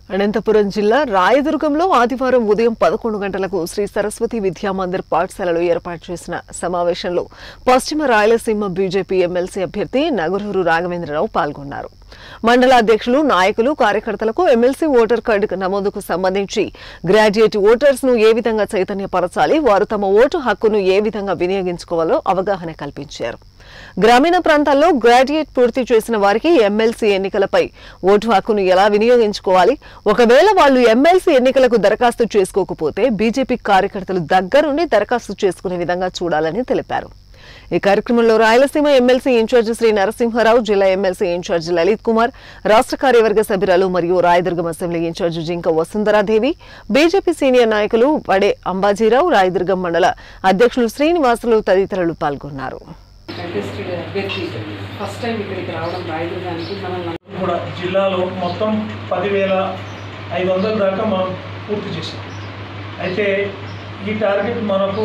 అనంతపురం జిల్లా రాయదుర్గంలో ఆదివారం ఉదయం పదకొండు గంటలకు శ్రీ సరస్వతి విద్యామందిర్ పాఠశాలలో ఏర్పాటు చేసిన సమావేశంలో పశ్చిమ రాయలసీమ బీజేపీ ఎమ్మెల్సీ అభ్యర్థి నగరూరు రాఘవేంద్రరావు పాల్గొన్నారు మండల అధ్యక్షులు నాయకులు కార్యకర్తలకు ఎమ్మెల్సీ ఓటర్ కార్డు నమోదుకు సంబంధించి గ్రాడ్యుయేట్ ఓటర్స్ ను ఏ విధంగా చైతన్యపరచాలి వారు తమ ఓటు హక్కును ఏ విధంగా వినియోగించుకోవాలో అవగాహన కల్పించారు గ్రామీణ ప్రాంతాల్లో గ్రాడ్యుయేట్ పూర్తి చేసిన వారికి ఎమ్మెల్సీ ఎన్నికలపై ఓటు హక్కును ఎలా వినియోగించుకోవాలి ఒకవేళ వాళ్ళు ఎమ్మెల్సీ ఎన్నికలకు దరఖాస్తు చేసుకోకపోతే బీజేపీ కార్యకర్తలు దగ్గరుండి దరఖాస్తు చేసుకునే విధంగా చూడాలని తెలిపారు ఈ కార్యక్రమంలో రాయలసీమ ఎమ్మెల్సీ ఇన్ఛార్జి శ్రీ నరసింహారావు జిల్లా ఎమ్మెల్సీ ఇన్ఛార్జి లలిత్ కుమార్ రాష్ట్ర కార్యవర్గ సభ్యురాలు మరియు రాయదుర్గం అసెంబ్లీ ఇన్ఛార్జి జింక వసుంధరాదేవి బీజేపీ సీనియర్ నాయకులు వడే అంబాజీరావు రాయదుర్గం మండల అధ్యక్షులు శ్రీనివాసులు తదితరులు పాల్గొన్నారు కంటెస్టెడ్ అభ్యర్థి ఫస్ట్ టైం ఇక్కడికి రావడం రాయదుర్గానికి మనం కూడా జిల్లాలో మొత్తం పదివేల ఐదు వందల దాకా మనం పూర్తి చేసాం అయితే ఈ టార్గెట్ మనకు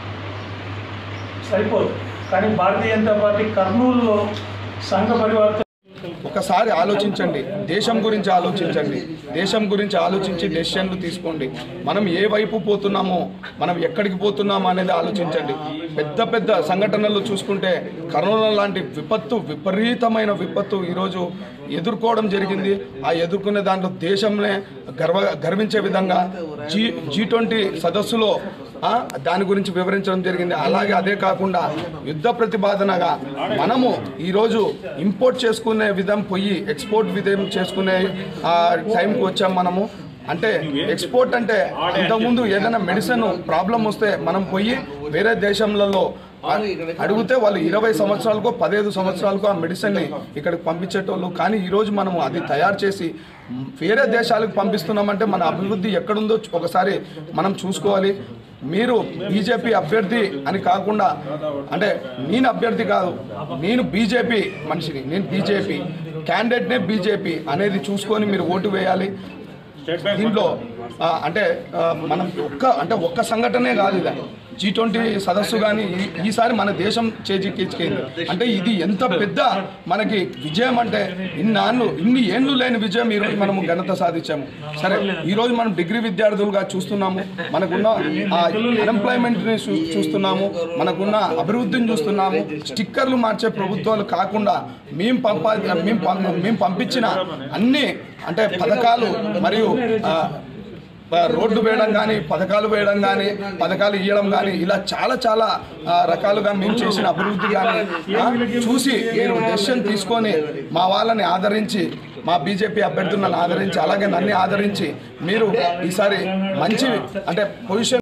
సరిపోదు కానీ భారతీయ జనతా పార్టీ కర్నూలులో సంఘ పరివర్తన ఒకసారి ఆలోచించండి దేశం గురించి ఆలోచించండి దేశం గురించి ఆలోచించి డెసిషన్లు తీసుకోండి మనం ఏ వైపు పోతున్నామో మనం ఎక్కడికి పోతున్నామో అనేది ఆలోచించండి పెద్ద పెద్ద సంఘటనలు చూసుకుంటే కరోనా లాంటి విపత్తు విపరీతమైన విపత్తు ఈరోజు ఎదుర్కోవడం జరిగింది ఆ ఎదుర్కొనే దాంట్లో దేశంలో గర్వ గర్వించే విధంగా జీ జీ ట్వంటీ సదస్సులో ఆ, దాని గురించి వివరించడం జరిగింది అలాగే అదే కాకుండా యుద్ధ ప్రతిపాదనగా మనము ఈరోజు ఇంపోర్ట్ చేసుకునే విధం పోయి ఎక్స్పోర్ట్ విధం చేసుకునే ఆ, టైంకి వచ్చాం మనము అంటే ఎక్స్పోర్ట్ అంటే ఇంతకుముందు ఏదైనా మెడిసిన్ ప్రాబ్లం వస్తే మనం పోయి వేరే దేశంలలో అ- అడిగితే వాళ్ళు ఇరవై సంవత్సరాలకో పదిహేదు సంవత్సరాలకో ఆ మెడిసిన్ని ఇక్కడికి పంపించేటోళ్ళు కానీ ఈరోజు మనము అది తయారు చేసి మ్, వేరే దేశాలకు పంపిస్తున్నామంటే మన అభివృద్ధి ఎక్కడుందో ఒకసారి మనం చూసుకోవాలి మీరు బీజేపీ అభ్యర్థి అని కాకుండా అంటే నేను అభ్యర్థి కాదు నేను బీజేపీ మనిషిని నేను బీజేపీ క్యాండిడేట్నే బీజేపీ అనేది చూసుకొని మీరు ఓటు వేయాలి దీంట్లో ఆ, అంటే ఆ, మనం ఒక్క అంటే ఒక్క సంఘటనే కాదు ఇది జీ ట్వంటీ సదస్సు కానీ ఈ- ఈసారి మన దేశం చేజిక్కించుకుంది అంటే ఇది ఎంత పెద్ద మనకి విజయం అంటే ఇన్నాళ్ళు ఇన్ని ఏండ్లు లేని విజయం ఈరోజు మనము ఘనత సాధించాము సరే ఈరోజు మనం డిగ్రీ విద్యార్థులుగా చూస్తున్నాము మనకున్న అన్ఎంప్లాయ్మెంట్ని చూ- చూస్తున్నాము మనకున్న అభివృద్ధిని చూస్తున్నాము స్టిక్కర్లు మార్చే ప్రభుత్వాలు కాకుండా మేము పంపా మేము పం- మేము పంపించిన అన్ని అంటే పథకాలు మరియు ఆ, ఆ, రోడ్డు వేయడం కానీ పథకాలు వేయడం కానీ పథకాలు ఇవ్వడం కానీ ఇలా చాలా చాలా ఆ, రకాలుగా మేము చేసిన అభివృద్ధి కానీ ఆ, చూసి మీరు డెసిషన్ తీసుకొని మా వాళ్ళని ఆదరించి మా బీజేపీ అభ్యర్థులను ఆదరించి అలాగే నన్ను ఆదరించి మీరు ఈసారి మంచి అంటే పొజిషన్